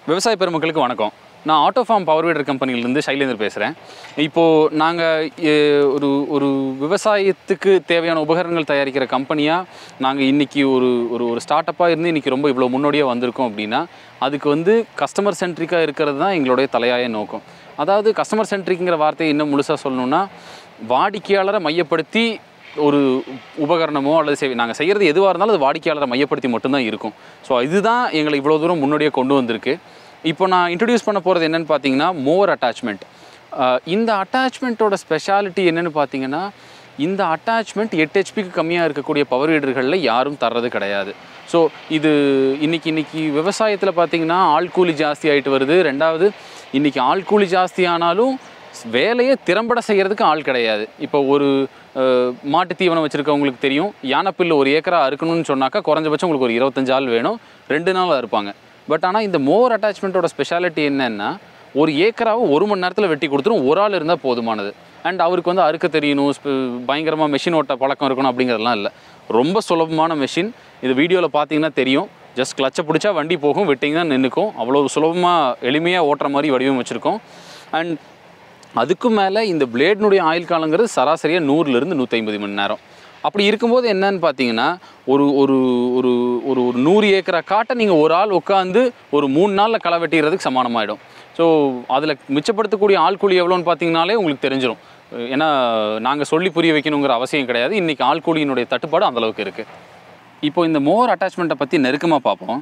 விவசாய பெருமக்களுக்கு வணக்கம் நான் ஆட்டோ ஃபார்ம் பவர் வீடர் கம்பெனிலேருந்து சைலேந்தர் பேசுகிறேன் இப்போது நாங்கள் ஒரு ஒரு விவசாயத்துக்கு தேவையான உபகரணங்கள் தயாரிக்கிற கம்பெனியாக நாங்கள் இன்றைக்கி ஒரு ஒரு ஒரு ஸ்டார்ட் அப்பாக இருந்து இன்றைக்கி ரொம்ப இவ்வளோ முன்னோடியாக வந்திருக்கோம் அப்படின்னா அதுக்கு வந்து கஸ்டமர் சென்ட்ரிக்காக இருக்கிறது தான் எங்களுடைய தலையாய நோக்கம் அதாவது கஸ்டமர் சென்ட்ரிக்குங்கிற வார்த்தையை இன்னும் முழுசாக சொல்லணும்னா வாடிக்கையாளரை மையப்படுத்தி ஒரு உபகரணமோ அல்லது செய் நாங்கள் செய்கிறது எதுவாக இருந்தாலும் அது வாடிக்கையாளரை மையப்படுத்தி மட்டும்தான் இருக்கும் ஸோ இதுதான் எங்களை இவ்வளோ தூரம் முன்னோடியாக கொண்டு வந்திருக்கு இப்போ நான் இன்ட்ரடியூஸ் பண்ண போகிறது என்னென்னு பார்த்தீங்கன்னா மோர் அட்டாச்மெண்ட் இந்த அட்டாச்மெண்ட்டோட ஸ்பெஷாலிட்டி என்னென்னு பார்த்தீங்கன்னா இந்த அட்டாச்மெண்ட் எட்டு ஹெச்பிக்கு கம்மியாக இருக்கக்கூடிய பவர் வீடர்களில் யாரும் தர்றது கிடையாது ஸோ இது இன்னைக்கு இன்னைக்கு விவசாயத்தில் பார்த்தீங்கன்னா ஆள் கூலி ஜாஸ்தி ஆகிட்டு வருது ரெண்டாவது இன்னைக்கு ஆள் கூலி ஜாஸ்தி ஆனாலும் வேலையை திறம்பட செய்கிறதுக்கு ஆள் கிடையாது இப்போ ஒரு அஹ், மாட்டு தீவனம் வச்சுருக்கவங்களுக்கு தெரியும் யானைப்பில்லு ஒரு ஏக்கரா அறுக்கணும்னு சொன்னாக்கா குறைஞ்சபட்சம் உங்களுக்கு ஒரு இருபத்தஞ்சு ஆள் வேணும் ரெண்டு நாள் இருப்பாங்க பட் ஆனால் இந்த மோர் அட்டாச்மெண்ட்டோட ஸ்பெஷாலிட்டி என்னன்னா ஒரு ஏக்கராவை ஒரு மணி நேரத்தில் வெட்டி கொடுத்துரும் ஒரு ஆள் இருந்தால் போதுமானது அண்ட் அவருக்கு வந்து அறுக்க தெரியணும் பயங்கரமாக மெஷின் ஓட்ட பழக்கம் இருக்கணும் அப்படிங்கிறதெல்லாம் இல்லை ரொம்ப சுலபமான மெஷின் இது வீடியோவில் பார்த்தீங்கன்னா தெரியும் ஜஸ்ட் கிளச்சை பிடிச்சா வண்டி போகும் விட்டிங்கன்னா நின்றுக்கும் அவ்வளோ சுலபமாக எளிமையாக ஓட்டுற மாதிரி வடிவமைச்சிருக்கோம் அண்ட் அதுக்கும் மேலே இந்த பிளேட்னுடைய ஆயுள் காலங்கிறது சராசரியாக நூறுலேருந்து நூற்றி ஐம்பது மணி நேரம் அப்படி இருக்கும்போது என்னன்னு பார்த்தீங்கன்னா ஒரு ஒரு ஒரு ஒரு ஒரு நூறு ஏக்கரா காட்டை நீங்கள் ஒரு ஆள் உட்காந்து ஒரு மூணு நாளில் களை வெட்டிடுறதுக்கு சமானமாயிடும் ஸோ அதில் மிச்சப்படுத்தக்கூடிய ஆள் கூலி எவ்வளோன்னு பார்த்தீங்கனாலே உங்களுக்கு தெரிஞ்சிடும் ஏன்னா நாங்கள் சொல்லி புரிய வைக்கணுங்கிற அவசியம் கிடையாது இன்றைக்கி ஆள் கூலியினுடைய தட்டுப்பாடு அந்தளவுக்கு இருக்குது இப்போ இந்த மோர் அட்டாச்மெண்ட்டை பற்றி நெருக்கமாக பார்ப்போம்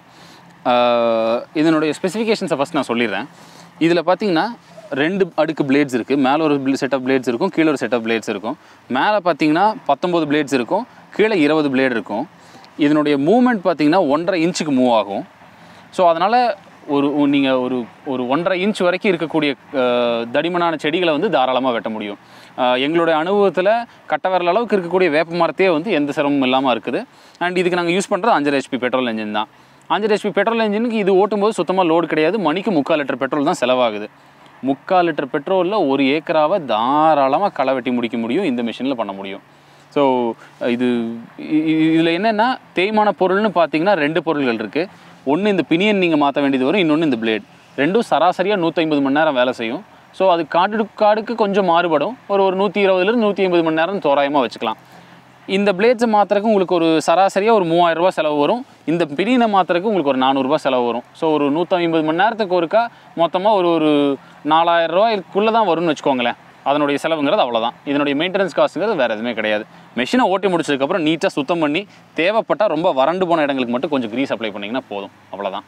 ஆஹ் இதனுடைய ஸ்பெசிஃபிகேஷன்ஸை ஃபஸ்ட் நான் சொல்லிடுறேன் இதில் பார்த்தீங்கன்னா ரெண்டு அடுக்கு பிளேட்ஸ் இருக்குது மேலே ஒரு செட் ஆஃப் பிளேட்ஸ் இருக்கும் கீழே ஒரு செட் ஆஃப் பிளேட்ஸ் இருக்கும் மேலே பார்த்தீங்கன்னா பத்தொம்பது பிளேட்ஸ் இருக்கும் கீழே இருபது பிளேட் இருக்கும் இதனுடைய மூமெண்ட் பார்த்தீங்கன்னா ஒன்றரை இன்ச்சுக்கு மூவ் ஆகும் ஸோ அதனால் ஒரு நீங்கள் ஒரு ஒரு ஒன்றரை இன்ச் வரைக்கும் இருக்கக்கூடிய அஹ், தடிமனான செடிகளை வந்து தாராளமாக வெட்ட முடியும் அஹ், எங்களுடைய அனுபவத்தில் கட்ட விரல் அளவுக்கு இருக்கக்கூடிய வேப்ப மரத்தையே வந்து எந்த சிரமமும் இல்லாமல் இருக்குது அண்ட் இதுக்கு நாங்கள் யூஸ் பண்ணுறது அஞ்சரை ஹெச்பி பெட்ரோல் என்ஜின் தான் அஞ்சரை ஹெச்பி பெட்ரோல் என்ஜினுக்கு இது ஓட்டும்போது சுத்தமாக லோடு கிடையாது மணிக்கு முக்கால் லிட்டர் பெட்ரோல் தான் செலவாகுது முக்கால் லிட்டர் பெட்ரோலில் ஒரு ஏக்கராவை தாராளமாக களை வெட்டி முடிக்க முடியும் இந்த மிஷினில் பண்ண முடியும் ஸோ இது இதில் என்னென்னா தேய்மான பொருள்னு பார்த்தீங்கன்னா ரெண்டு பொருள்கள் இருக்குது ஒன்று இந்த பினியன் நீங்கள் மாற்ற வேண்டியது வரும் இன்னொன்று இந்த பிளேட் ரெண்டும் சராசரியாக நூற்றி மணி நேரம் வேலை செய்யும் ஸோ அது காடு காடுக்கு கொஞ்சம் மாறுபடும் ஒரு ஒரு நூற்றி இருபதுலேருந்து நூற்றி ஐம்பது மணி நேரம் தோராயமாக வச்சுக்கலாம் இந்த பிளேட்ஸை மாற்றுறதுக்கு உங்களுக்கு ஒரு சராசரியாக ஒரு மூவாயிரம் ரூபாய் செலவு வரும் இந்த பிரியினை மாற்றுறதுக்கு உங்களுக்கு ஒரு நானூறுரூபா செலவு வரும் ஸோ ஒரு நூற்றி ஐம்பது மணி நேரத்துக்கு ஒருக்கா மொத்தமாக ஒரு ஒரு நாலாயிரம் ரூபாய்க்குள்ளே தான் வரும்னு வச்சுக்கோங்களேன் அதனுடைய செலவுங்கிறது அவ்வளோதான் இதனுடைய மெயின்டெனன்ஸ் காஸ்ட்டுங்கிறது வேறு எதுவுமே கிடையாது மெஷினை ஓட்டி முடிச்சதுக்கப்புறம் நீட்டாக சுத்தம் பண்ணி தேவைப்பட்டால் ரொம்ப வறண்டு போன இடங்களுக்கு மட்டும் கொஞ்சம் க்ரீஸ் அப்ளை பண்ணிங்கன்னா போதும் அவ்வளோதான்